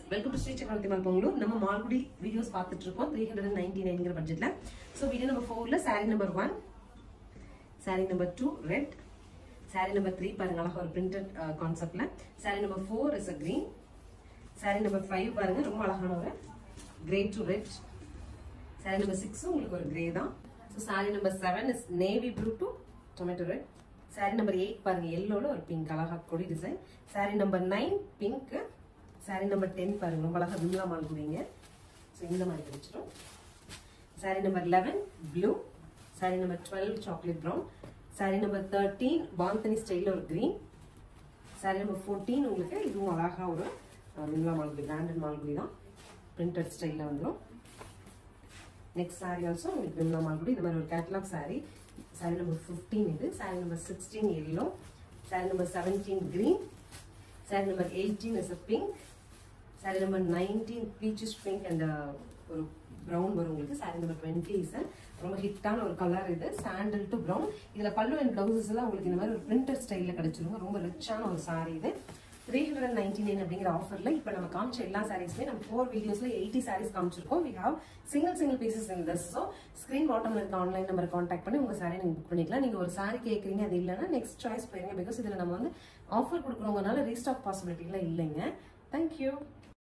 welcome to Sri சக்கரவர்த்தி mall Pongalur நம்ம Malgudi videos பார்த்துட்டு இருக்கோம் த்ரீ ஹண்ட்ரட் நைன்டி நைன்ங்கிற பட்ஜெட்ல ஸோ வீடியோ நம்பர் ஃபோர்ல sari number one sari number two red sari number three பாருங்க அழகா ஒரு பிரிண்டட் கான்செப்ட்ல sari number four is a green sari number five பாருங்க ரொம்ப அழகான ஒரு grey to red sari number சிக்ஸும் உங்களுக்கு ஒரு கிரே தான் so sari number seven is navy blue to tomato red sari number eight பாருங்க எல்லோல ஒரு பிங்க் அழகா கொடி design sari number nine pink sari number ten பாருங்க ரொம்ப அழகா விம்லா மால் குடிங்க ஸோ இந்த மாதிரி கிடைச்சிடும் sari number eleven blue sari number twelve chocolate brown sari number thirteen bandhani ஸ்டைலில் ஒரு க்ரீன் சாரி நம்பர் ஃபோர்டீன் உங்களுக்கு இதுவும் அழகா ஒரு விம்லா மால்குடி பிராண்டட் மால்குடி தான் பிரிண்டட் ஸ்டைலில் வந்துடும் நெக்ஸ்ட் சாரி ஆல்சோ உங்களுக்கு விம்லா மால்குடி இந்த மாதிரி ஒரு catalogue sari sari number fifteen இது sari number sixteen yellow sari number seventeen green sari number eighteen is a pink sari number nineteen peachish pink and ஒரு ப்ரௌன் வரும் உங்களுக்கு சாரி நம்பர் டுவெண்ட்டி இஸ் ரொம்ப ஹிட்டான ஒரு கலர் இது சாண்டல் டு ப்ரௌன் இதில் பல்லு அண்ட் ப்ளவுசஸ் எல்லாம் உங்களுக்கு இந்த மாதிரி ஒரு பிரிண்டர் ஸ்டைலில் கிடைச்சிருங்க ரொம்ப ரிச்சான ஒரு சாரி இது த்ரீ ஹண்ட்ரட் நைன்டி நைன் அப்படிங்கிற ஆஃபர்ல இப்போ நம்ம காமிச்ச எல்லா சாரீஸ்மே நம்ம ஃபோர் வீடியோஸ்ல எயிட்டி சாரீஸ் காமிச்சிருக்கோம் we have single single pieces in this so screen பாட்டம்ல இருக்க ஆன்லைன் நம்பர் காண்டாக்ட் பண்ணி உங்க சாரி நீங்க புக் பண்ணிக்கலாம் நீங்க ஒரு சாரி கேட்குறீங்க அது இல்லைன்னா நெக்ஸ்ட் சாய்ஸ் போயிருங்க பிகாஸ் இதுல நம்ம வந்து ஆஃபர் கொடுக்குறவங்கனால ரீஸ்டாக் பாசிபிலிட்டிலாம் இல்லைங்க தேங்க்யூ